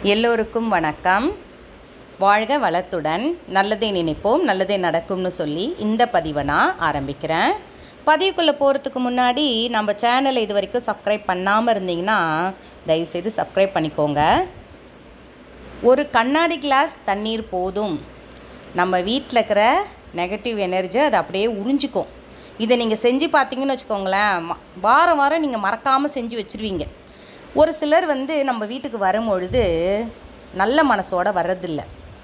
எல்லோருக்கும் வணக்கம் வாழ்க வளத்துடன் நல்லதே நினைப்போம் நல்லதே நடக்கும்னு சொல்லி இந்த பதிவை நான் ஆரம்பிக்கிறேன் பதிவுக்குள்ளே போகிறதுக்கு முன்னாடி நம்ம சேனலை இது வரைக்கும் சப்ஸ்கிரைப் பண்ணாமல் இருந்தீங்கன்னா தயவுசெய்து சப்ஸ்கிரைப் பண்ணிக்கோங்க ஒரு கண்ணாடி கிளாஸ் தண்ணீர் போதும் நம்ம வீட்டில் இருக்கிற நெகட்டிவ் எனர்ஜி அதை அப்படியே உறிஞ்சிக்கும் இதை நீங்கள் செஞ்சு பார்த்தீங்கன்னு வச்சுக்கோங்களேன் ம- வாரம் வாரம் நீங்கள் மறக்காமல் செஞ்சு வச்சுருவீங்க ஒரு சிலர் வந்து நம்ம வீட்டுக்கு வரும்பொழுது நல்ல மனசோட வர்றதில்ல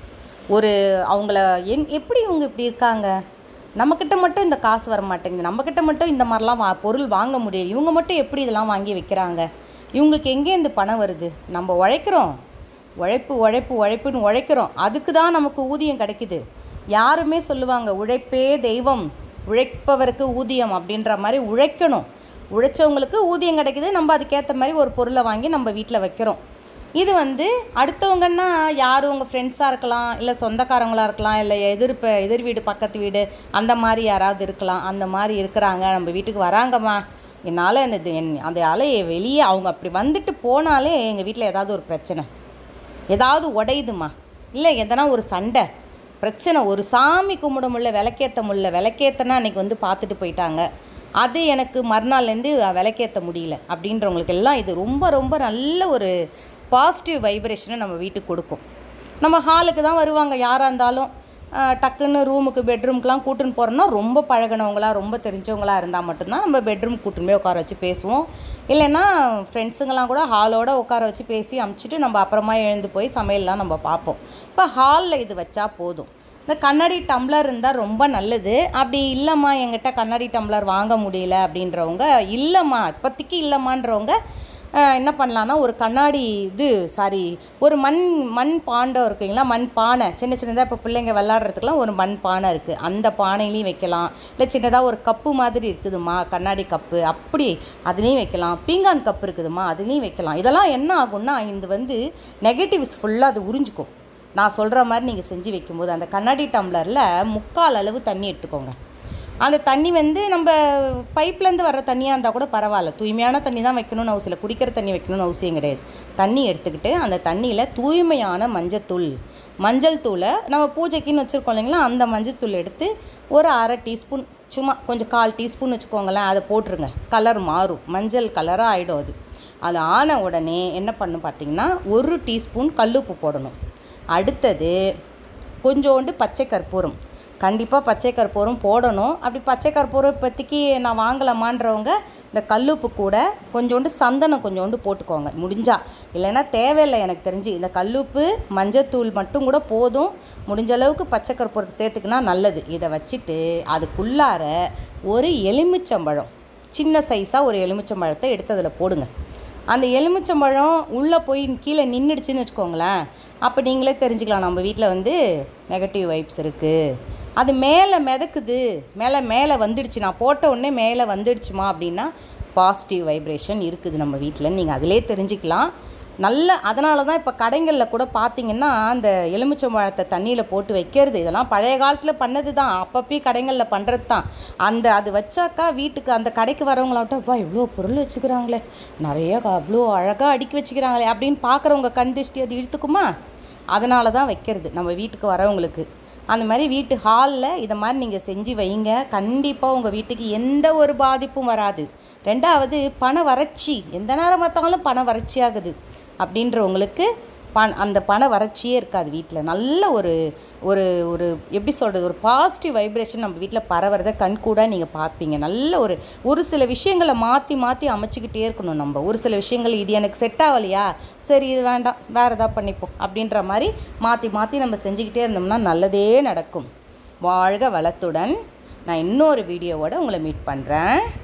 ஒரு அவங்கள என் எப்படி இவங்க இப்படி இருக்காங்க நம்மக்கிட்ட மட்டும் இந்த காசு வர மாட்டேங்குது நம்மக்கிட்ட மட்டும் இந்த மாதிரிலாம் வா பொருள் வாங்க முடியாது இவங்க மட்டும் எப்படி இதெல்லாம் வாங்கி வைக்கிறாங்க இவங்களுக்கு எங்கே இந்த பணம் வருது நம்ம உழைக்கிறோம் உழைப்பு உழைப்பு உழைப்புன்னு உழைக்கிறோம் அதுக்கு தான் நமக்கு ஊதியம் கிடைக்குது யாருமே சொல்லுவாங்க உழைப்பே தெய்வம் உழைப்பவருக்கு ஊதியம் அப்படின்ற மாதிரி உழைக்கணும் உழைச்சவங்களுக்கு ஊதியம் கிடைக்குது நம்ம அதுக்கேற்ற மாதிரி ஒரு பொருளை வாங்கி நம்ம வீட்டில் வைக்கிறோம் இது வந்து அடுத்தவங்கன்னா யார் உங்கள் ஃப்ரெண்ட்ஸாக இருக்கலாம் இல்லை சொந்தக்காரங்களாக இருக்கலாம் இல்லை எதிர் ப- எதிர் வீடு பக்கத்து வீடு அந்த மாதிரி யாராவது இருக்கலாம் அந்த மாதிரி இருக்கிறாங்க நம்ம வீட்டுக்கு வராங்கம்மா என்னால் அந்த இது- என் அதால் வெளியே அவங்க அப்படி வந்துட்டு போனாலே எங்கள் வீட்டில் ஏதாவது ஒரு பிரச்சனை ஏதாவது உடையுதுமா இல்லை எதனா ஒரு சண்டை பிரச்சனை ஒரு சாமி கும்பிட முடியல விளக்கேற்ற முடியல விளக்கேத்தனா அன்றைக்கி வந்து பார்த்துட்டு போயிட்டாங்க அது எனக்கு மறுநாள்லேருந்து விளக்கேற்ற முடியல அப்படின்றவங்களுக்கு எல்லாம் இது ரொம்ப ரொம்ப நல்ல ஒரு பாசிட்டிவ் வைப்ரேஷனை நம்ம வீட்டுக்கு கொடுக்கும் நம்ம ஹாலுக்கு தான் வருவாங்க யாராக இருந்தாலும் ஆஹ், டக்குன்னு ரூமுக்கு பெட்ரூம்க்குலாம் கூட்டின்னு போகிறோன்னா ரொம்ப பழகினவங்களா ரொம்ப தெரிஞ்சவங்களா இருந்தால் மட்டும்தான் நம்ம பெட்ரூம் கூட்டின்னு போய் உட்கார வச்சு பேசுவோம் இல்லைன்னா ஃப்ரெண்ட்ஸுங்கெல்லாம் கூட ஹாலோட உட்கார வச்சு பேசி அமுச்சிட்டு நம்ம அப்புறமா எழுந்து போய் சமையல்லாம் நம்ம பார்ப்போம் இப்போ ஹாலில் இது வச்சா போதும் இந்த கண்ணாடி டம்ளர் இருந்தால் ரொம்ப நல்லது அப்படி இல்லைம்மா எங்கிட்ட கண்ணாடி டம்ளர் வாங்க முடியல அப்படின்றவங்க இல்லைம்மா இப்போதைக்கு இல்லைம்மான்றவங்க அஹ், என்ன பண்ணலான்னா ஒரு கண்ணாடி இது சாரி ஒரு மண் மண் பாண்டம் இருக்குங்களா மண் பானை சின்ன சின்னதாக இப்போ பிள்ளைங்க விளாட்றதுக்குலாம் ஒரு மண் பானை இருக்குது அந்த பானையிலையும் வைக்கலாம் இல்லை சின்னதாக ஒரு கப்பு மாதிரி இருக்குதுமா கண்ணாடி கப்பு அப்படி அதுலேயும் வைக்கலாம் பீங்கான் கப்பு இருக்குதுமா அதுலேயும் வைக்கலாம் இதெல்லாம் என்ன ஆகும்னா இது வந்து நெகட்டிவ்ஸ் ஃபுல்லாக அது உறிஞ்சிக்கும் நான் சொல்கிற மாதிரி நீங்கள் செஞ்சு வைக்கும்போது அந்த கண்ணாடி டம்ளரில் முக்கால் அளவு தண்ணி எடுத்துக்கோங்க அந்த தண்ணி வந்து நம்ம பைப்லேருந்து வர்ற தண்ணியாக இருந்தால் கூட பரவாயில்ல தூய்மையான தண்ணி தான் வைக்கணும்னு அவசியம் இல்லை குடிக்கிற தண்ணி வைக்கணும்னு அவசியம் கிடையாது தண்ணி எடுத்துக்கிட்டு அந்த தண்ணியில் தூய்மையான மஞ்சத்தூள் மஞ்சள் தூளை நம்ம பூஜைக்குன்னு வச்சுருக்கோம் இல்லைங்களா அந்த மஞ்சள் தூள் எடுத்து ஒரு அரை டீஸ்பூன் சும்மா கொஞ்சம் கால் டீஸ்பூன் வச்சுக்கோங்களேன் அதை போட்டுருங்க கலர் மாறும் மஞ்சள் கலராக ஆகிடும் அது அது ஆன உடனே என்ன பண்ணும் பார்த்தீங்கன்னா ஒரு டீஸ்பூன் கல்லுப்பு போடணும் அடுத்தது கொஞ்சோண்டு பச்சை கற்பூரம் கண்டிப்பாக பச்சை கற்பூரம் போடணும் அப்படி பச்சை கற்பூரம் இப்போதைக்கு நான் வாங்கலாமான்றவங்க இந்த கல்லுப்பு கூட கொஞ்சோண்டு சந்தனம் கொஞ்சோண்டு போட்டுக்கோங்க முடிஞ்சா இல்லைன்னா தேவையில்லை எனக்கு தெரிஞ்சு இந்த கல்லுப்பு மஞ்சத்தூள் மட்டும் கூட போதும் முடிஞ்ச அளவுக்கு பச்சை கற்பூரத்தை சேர்த்துக்கினா நல்லது இதை வச்சுட்டு அதுக்குள்ளார ஒரு எலுமிச்சம்பழம் சின்ன சைஸாக ஒரு எலுமிச்சம்பழத்தை எடுத்து அதில் போடுங்க அந்த எலுமிச்சம்பழம் உள்ளே போய் கீழே நின்றுடுச்சுன்னு வச்சுக்கோங்களேன் அப்போ நீங்களே தெரிஞ்சுக்கலாம் நம்ம வீட்டில் வந்து நெகட்டிவ் வைப்ஸ் இருக்குது அது மேலே மிதக்குது மேலே மேலே வந்துடுச்சு நான் போட்ட உடனே மேலே வந்துடுச்சுமா அப்படின்னா பாசிட்டிவ் வைப்ரேஷன் இருக்குது நம்ம வீட்டில் நீங்கள் அதிலே தெரிஞ்சுக்கலாம் நல்ல அதனால தான் இப்போ கடைகளில் கூட பார்த்தீங்கன்னா அந்த எலுமிச்சம்பழத்தை தண்ணியில் போட்டு வைக்கிறது இதெல்லாம் பழைய காலத்தில் பண்ணது தான் அப்பப்பயும் கடைகளில் பண்ணுறது தான் அந்த அது வச்சாக்கா வீட்டுக்கு அந்த கடைக்கு வரவங்களாட்டும் அப்பா இவ்வளோ பொருள் வச்சுக்கிறாங்களே நிறைய க- அவ்வளோ அழகாக அடுக்கி வச்சுக்கிறாங்களே அப்படின்னு பார்க்குறவங்க கண் திருஷ்டி அது இழுத்துக்குமா அதனால தான் வைக்கிறது நம்ம வீட்டுக்கு வரவங்களுக்கு அந்த மாதிரி வீட்டு ஹாலில் இதை மாதிரி நீங்கள் செஞ்சு வைங்க கண்டிப்பாக உங்கள் வீட்டுக்கு எந்த ஒரு பாதிப்பும் வராது ரெண்டாவது பண வறட்சி எந்த நேரம் பார்த்தாலும் பண வறட்சி ஆகுது அப்படின்றவங்களுக்கு பண அந்த பண வறட்சியே இருக்காது வீட்டில் நல்ல ஒரு ஒரு ஒரு எப்படி சொல்கிறது ஒரு பாசிட்டிவ் வைப்ரேஷன் நம்ம வீட்டில் பரவுறத கண்கூட நீங்கள் பார்ப்பீங்க நல்ல ஒரு ஒரு சில விஷயங்களை மாற்றி மாற்றி அமைச்சிக்கிட்டே இருக்கணும் நம்ம ஒரு சில விஷயங்கள் இது எனக்கு செட் ஆகலையா சரி இது வேண்டாம் வேறு எதாவது பண்ணிப்போம் அப்படின்ற மாதிரி மாற்றி மாற்றி நம்ம செஞ்சுக்கிட்டே இருந்தோம்னா நல்லதே நடக்கும் வாழ்க வளத்துடன் நான் இன்னொரு வீடியோவோட உங்களை மீட் பண்ணுறேன்